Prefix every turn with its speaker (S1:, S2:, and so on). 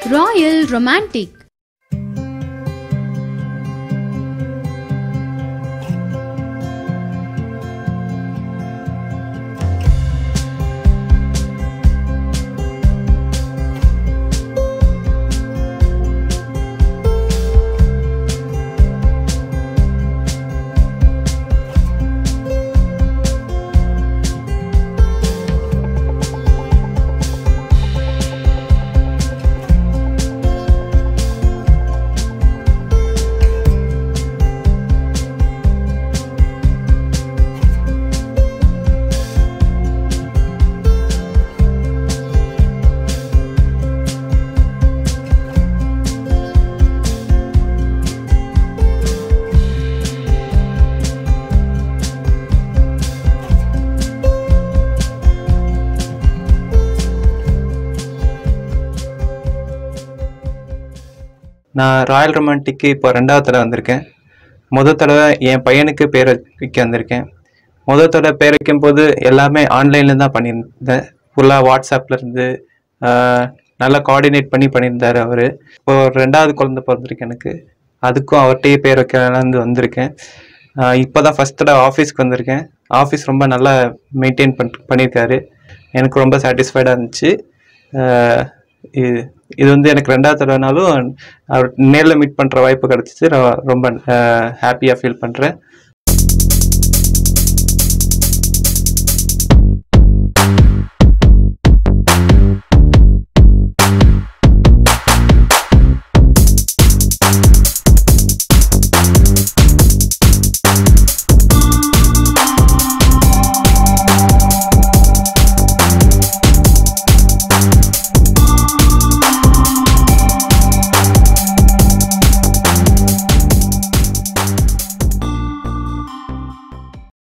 S1: Royal romantic
S2: நான் royal romantic இப்போ ரெண்டாவது தடவை வந்திருக்கேன் முதல் தடவை என் பையனுக்கு பேர் வைக்க வந்திருக்கேன் முதல் தடவை பேர் வைக்கும் போது எல்லாமே ஆன்லைனில் தான் பண்ணியிருந்தேன் ஃபுல்லாக வாட்ஸ்அப்ல இருந்து ஆஹ், நல்லா கோஆர்டினேட் பண்ணி பண்ணியிருந்தாரு அவர் இப்போ ரெண்டாவது குழந்தை பிறந்திருக்கு எனக்கு அதுக்கும் அவர்கிட்டயே பேர் வைக்கலான்னு வந்திருக்கேன் இப்போ தான் ஃபஸ்ட் தடவை ஆஃபீஸ்க்கு வந்திருக்கேன் ஆஃபீஸ் ரொம்ப நல்லா மெயின்டைன் பண் பண்ணியிருக்காரு எனக்கு ரொம்ப சாட்டிஸ்ஃபைடாக இருந்துச்சு ஆஹ், இது இது வந்து எனக்கு ரெண்டாவது தடவைனாலும் அவர் நேரில் மீட் பண்ணுற வாய்ப்பு கிடச்சிச்சு ரொம்ப ஹாப்பியாக ஃபீல் பண்ணுறேன்